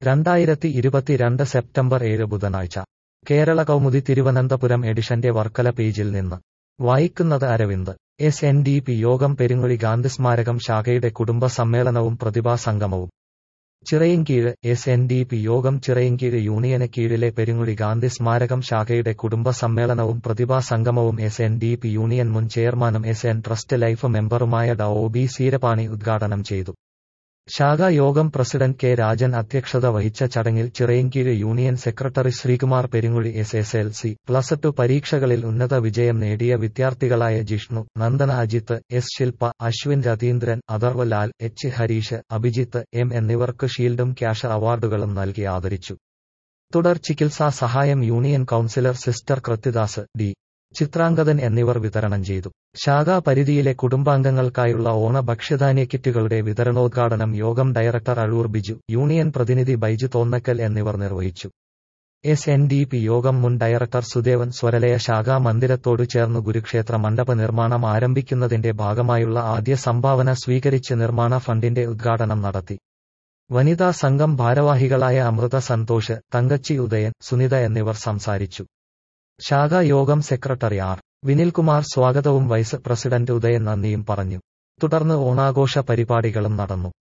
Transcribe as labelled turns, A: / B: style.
A: രണ്ടായിരത്തി ഇരുപത്തിരണ്ട് സെപ്റ്റംബർ ഏഴ് ബുധനാഴ്ച കേരള കൗമുദി തിരുവനന്തപുരം എഡിഷന്റെ വർക്കല പേജിൽ നിന്ന് വായിക്കുന്നത് Aravind S N D P Yogam Perunguzhi Gandhi സ്മാരകം ശാഖയുടെ കുടുംബ സമ്മേളനവും പ്രതിഭാ സംഗമവും Chirayinkeezh S N D P Yogam Chirayinkeezh യൂണിയന് കീഴിലെ പെരുങ്ങുഴി ഗാന്ധി സ്മാരകം ശാഖയുടെ കുടുംബ സമ്മേളനവും പ്രതിഭാ സംഗമവും S N D P union മുൻ ചെയർമാനും എസ് എൻ ട്രസ്റ്റ് ലൈഫ് മെമ്പറുമായ ഡ ഒ ബി സീരപാണി ഉദ്ഘാടനം ചെയ്തു ശാഖാ യോഗം പ്രസിഡന്റ് കെ രാജൻ അധ്യക്ഷത വഹിച്ച ചടങ്ങിൽ Chirayinkeezh union secretary Sreekumar Perunguzhi S S L C plus two പരീക്ഷകളിൽ ഉന്നത വിജയം നേടിയ വിദ്യാർത്ഥികളായ Jishnu Nandana Ajith S Shilpa Ashwin Ratheendran Atharv Lal H Harish Abhijith M എന്നിവർക്ക് ഷീൽഡും ക്യാഷ് അവാർഡുകളും നൽകി ആദരിച്ചു തുടർ ചികിത്സാ സഹായം union councillor sister Krithyadas D Chithrangathan എന്നിവർ വിതരണം ചെയ്തു ശാഖാ പരിധിയിലെ കുടുംബാംഗങ്ങൾക്കായുള്ള ഓണ ഭക്ഷ്യധാന്യ കിറ്റുകളുടെ വിതരണോദ്ഘാടനം യോഗം ഡയറക്ടർ അഴൂർ ബിജു യൂണിയൻ പ്രതിനിധി ബൈജു തോന്നക്കൽ എന്നിവർ നിർവഹിച്ചു എസ് എൻ ഡി പി യോഗം മുൻ ഡയറക്ടർ സുദേവൻ സ്വരലയ ശാഖാ മന്ദിരത്തോട് ചേർന്ന് കുരുക്ഷേത്ര മണ്ഡപ നിർമ്മാണം ആരംഭിക്കുന്നതിന്റെ ഭാഗമായുള്ള ആദ്യ സംഭാവന സ്വീകരിച്ച് നിർമ്മാണ ഫണ്ടിന്റെ ഉദ്ഘാടനം നടത്തി വനിതാ സംഘം ഭാരവാഹികളായ അമൃത സന്തോഷ് തങ്കച്ചി ഉദയൻ സുനിത എന്നിവർ സംസാരിച്ചു ശാഖാ യോഗം സെക്രട്ടറി ആർ വിനിൽകുമാർ സ്വാഗതവും വൈസ് പ്രസിഡന്റ് ഉദയൻ നന്ദിയും പറഞ്ഞു തുടർന്ന് ഓണാഘോഷ പരിപാടികളും നടന്നു